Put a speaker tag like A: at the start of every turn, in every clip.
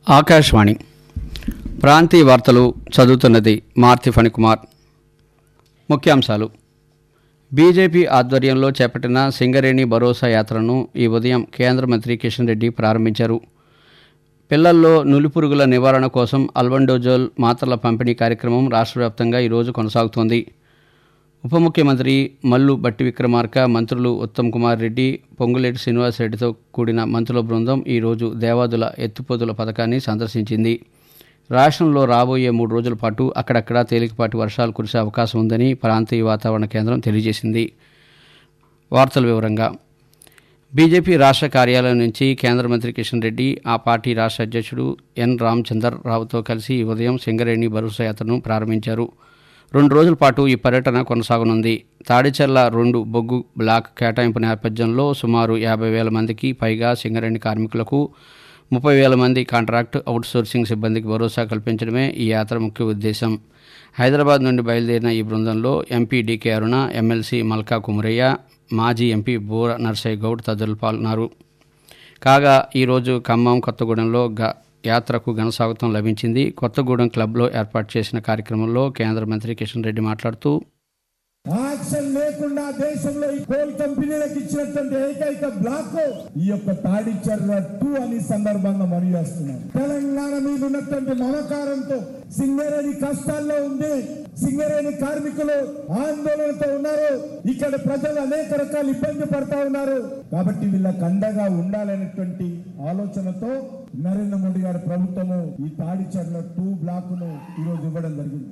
A: ఆకాశవాణి ప్రాంతీయ వార్తలు చదువుతున్నది మార్తి ఫణికుమార్ ముఖ్యాంశాలు బీజేపీ ఆధ్వర్యంలో చేపట్టిన సింగరేణి భరోసా యాత్రను ఈ ఉదయం కేంద్ర మంత్రి కిషన్ రెడ్డి ప్రారంభించారు పిల్లల్లో నులిపురుగుల నివారణ కోసం అల్బండోజోల్ మాత్రల పంపిణీ కార్యక్రమం రాష్ట్ర వ్యాప్తంగా ఈరోజు కొనసాగుతోంది ఉప ముఖ్యమంత్రి మల్లు బట్టి విక్రమార్క మంత్రులు ఉత్తమ్ కుమార్ రెడ్డి పొంగులేటి శ్రీనివాసరెడ్డితో కూడిన మంత్రుల బృందం ఈరోజు దేవాదుల ఎత్తిపోతుల పథకాన్ని సందర్శించింది రాష్ట్రంలో రాబోయే మూడు రోజుల పాటు అక్కడక్కడ తేలికపాటి వర్షాలు కురిసే అవకాశం ఉందని ప్రాంతీయ వాతావరణ కేంద్రం తెలియజేసింది వార్తల వివరంగా బీజేపీ రాష్ట్ర కార్యాలయం నుంచి కేంద్ర మంత్రి కిషన్ రెడ్డి ఆ పార్టీ రాష్ట్ర అధ్యక్షుడు ఎన్ రామచందర్ రావుతో కలిసి ఈ ఉదయం సింగరేణి భరోసా యాత్రను ప్రారంభించారు రెండు రోజుల పాటు ఈ పర్యటన కొనసాగనుంది తాడిచెర్ల రెండు బొగ్గు బ్లాక్ కేటాయింపు నేపథ్యంలో సుమారు యాభై వేల మందికి పైగా సింగరేణి కార్మికులకు ముప్పై వేల మంది కాంట్రాక్ట్ అవుట్సోర్సింగ్ సిబ్బందికి భరోసా కల్పించడమే ఈ యాత్ర ముఖ్య ఉద్దేశం హైదరాబాద్ నుండి బయలుదేరిన ఈ బృందంలో MP DK Aruna MLC Malka Kumarayya మాజీ ఎంపీ బూర నర్సయ్య గౌడ్ తదితరులు పాల్గొన్నారు కాగా ఈరోజు ఖమ్మం కొత్తగూడెంలో గ యాత్రకు ఘనస్వాగతం లభించింది కొత్తగూడెం క్లబ్లో ఏర్పాటు చేసిన కార్యక్రమంలో కేంద్ర మంత్రి కిషన్ రెడ్డి మాట్లాడుతూ
B: యాక్షన్ లేకుండా దేశంలో ఈ కోల్ కంపెనీలకు ఇచ్చినటువంటి ఏకైక బ్లాక్ ఈ యొక్క తాడిచర్ల టూ అని సందర్భంగా మనవి చేస్తున్నాం తెలంగాణ మీద ఉన్నటువంటి మమకారంతో సింగరేణి కష్టాల్లో ఉంది సింగరేణి కార్మికులు ఆందోళనతో ఉన్నారు ఇక్కడ ప్రజలు అనేక రకాల ఇబ్బంది పడతా ఉన్నారు కాబట్టి వీళ్ళకి అండగా ఉండాలనేటువంటి ఆలోచనతో నరేంద్ర మోడీ గారి ప్రభుత్వము ఈ తాడిచర్ల టూ బ్లాక్ ను ఈరోజు ఇవ్వడం జరిగింది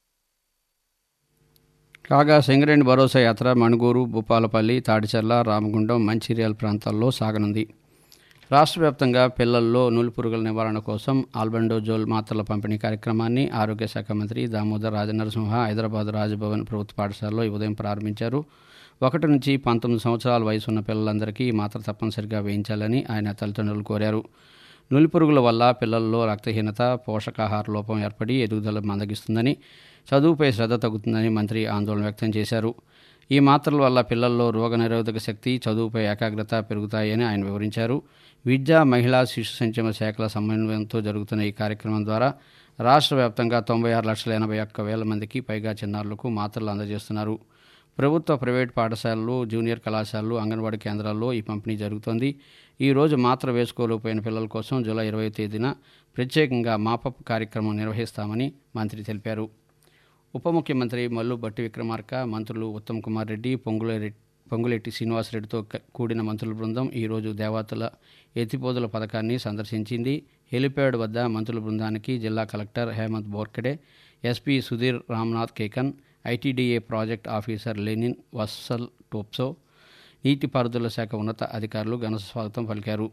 A: కాగా సింగరేణి భరోసా యాత్ర మణుగూరు భూపాలపల్లి తాడిచర్ల రామగుండం మంచిర్యాల ప్రాంతాల్లో సాగనుంది రాష్ట్ర వ్యాప్తంగా పిల్లల్లో నులిపురుగుల నివారణ కోసం ఆల్బండోజోల్ మాత్రల పంపిణీ కార్యక్రమాన్ని ఆరోగ్య శాఖ మంత్రి దామోదర్ రాజనరసింహ హైదరాబాద్ రాజభవన్ ప్రభుత్వ పాఠశాలలో ఈ ఉదయం ప్రారంభించారు ఒకటి నుంచి పంతొమ్మిది సంవత్సరాల వయసు ఉన్న పిల్లలందరికీ ఈ మాత్ర తప్పనిసరిగా వేయించాలని ఆయన తల్లిదండ్రులు కోరారు నులిపురుగుల వల్ల పిల్లల్లో రక్తహీనత పోషకాహార లోపం ఏర్పడి ఎదుగుదల మందగిస్తుందని చదువుపై శ్రద్ధ తగ్గుతుందని మంత్రి ఆందోళన వ్యక్తం చేశారు ఈ మాత్రల వల్ల పిల్లల్లో రోగనిరోధక శక్తి చదువుపై ఏకాగ్రత పెరుగుతాయని ఆయన వివరించారు విద్యా మహిళా శిశు సంక్షేమ శాఖల సమన్వయంతో జరుగుతున్న ఈ కార్యక్రమం ద్వారా రాష్ట్ర వ్యాప్తంగా తొంభై ఆరు లక్షల ఎనభై ఒక్క వేల మందికి పైగా చిన్నారులకు మాత్రలు అందజేస్తున్నారు ప్రభుత్వ ప్రైవేట్ పాఠశాలలు జూనియర్ కళాశాలలు అంగన్వాడీ కేంద్రాల్లో ఈ పంపిణీ జరుగుతోంది ఈ రోజు మాత్ర వేసుకోలేకపోయిన పిల్లల కోసం జూలై ఇరవై తేదీన ప్రత్యేకంగా మాపప్ కార్యక్రమం నిర్వహిస్తామని మంత్రి తెలిపారు ఉప ముఖ్యమంత్రి మల్లు బట్టి విక్రమార్క మంత్రులు ఉత్తమ్ కుమార్ రెడ్డి పొంగులేరెడ్డి పొంగులెట్టి శ్రీనివాసరెడ్డితో క- కూడిన మంత్రుల బృందం ఈరోజు దేవాతుల ఎత్తిపోతుల పథకాన్ని సందర్శించింది హెలిప్యాడ్ వద్ద మంత్రుల బృందానికి జిల్లా collector Hemant Borkade SP Sudhir Ramnath Kekan ITDA project officer Lenin Vatsal Toppo నీటిపారుదల శాఖ ఉన్నత అధికారులు ఘన స్వాగతం పలికారు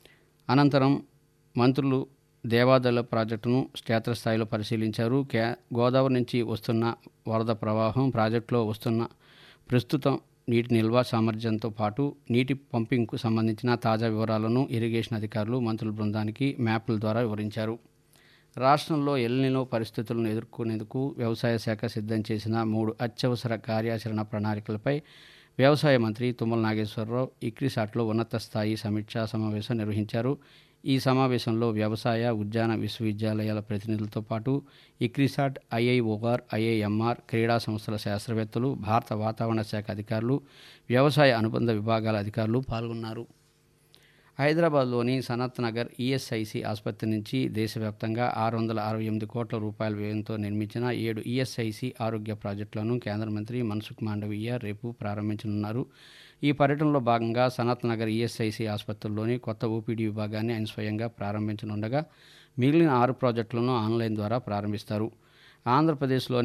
A: అనంతరం మంత్రులు దేవాదల ప్రాజెక్టును క్షేత్రస్థాయిలో పరిశీలించారు కే గోదావరి నుంచి వస్తున్న వరద ప్రవాహం ప్రాజెక్టులో వస్తున్న ప్రస్తుతం నీటి నిల్వ సామర్థ్యంతో పాటు నీటి పంపింగ్కు సంబంధించిన తాజా వివరాలను ఇరిగేషన్ అధికారులు మంత్రుల బృందానికి మ్యాప్ల ద్వారా వివరించారు రాష్ట్రంలో ఎల్నినో పరిస్థితులను ఎదుర్కొనేందుకు వ్యవసాయ శాఖ సిద్ధం చేసిన మూడు అత్యవసర కార్యాచరణ ప్రణాళికలపై వ్యవసాయ మంత్రి తుమ్మల నాగేశ్వరరావు ఇక్రిసాట్లో ఉన్నత స్థాయి సమీక్షా సమావేశం నిర్వహించారు ఈ సమావేశంలో వ్యవసాయ ఉద్యాన విశ్వవిద్యాలయాల ప్రతినిధులతో పాటు ఇక్రిసాట్ ఐఐఓఆర్ ఐఐఎంఆర్ క్రీడా సంస్థల శాస్త్రవేత్తలు భారత వాతావరణ శాఖ అధికారులు వ్యవసాయ అనుబంధ విభాగాల అధికారులు పాల్గొన్నారు హైదరాబాద్లోని సనత్ నగర్ ఈఎస్ఐసి ఆసుపత్రి నుంచి దేశవ్యాప్తంగా ఆరు వందల అరవై ఎనిమిది కోట్ల రూపాయల వ్యయంతో నిర్మించిన ఏడు ఈఎస్ఐసి ఆరోగ్య ప్రాజెక్టులను కేంద్ర మంత్రి మన్సుఖ్ మాండవీయ రేపు ప్రారంభించనున్నారు ఈ పర్యటనలో భాగంగా సనత్ నగర్ ఈఎస్ఐసి ఆసుపత్రుల్లోని కొత్త ఓపీడీ విభాగాన్ని ఆయన స్వయంగా ప్రారంభించనుండగా మిగిలిన ఆరు ప్రాజెక్టులను ఆన్లైన్ ద్వారా ప్రారంభిస్తారు ఆంధ్రప్రదేశ్లోని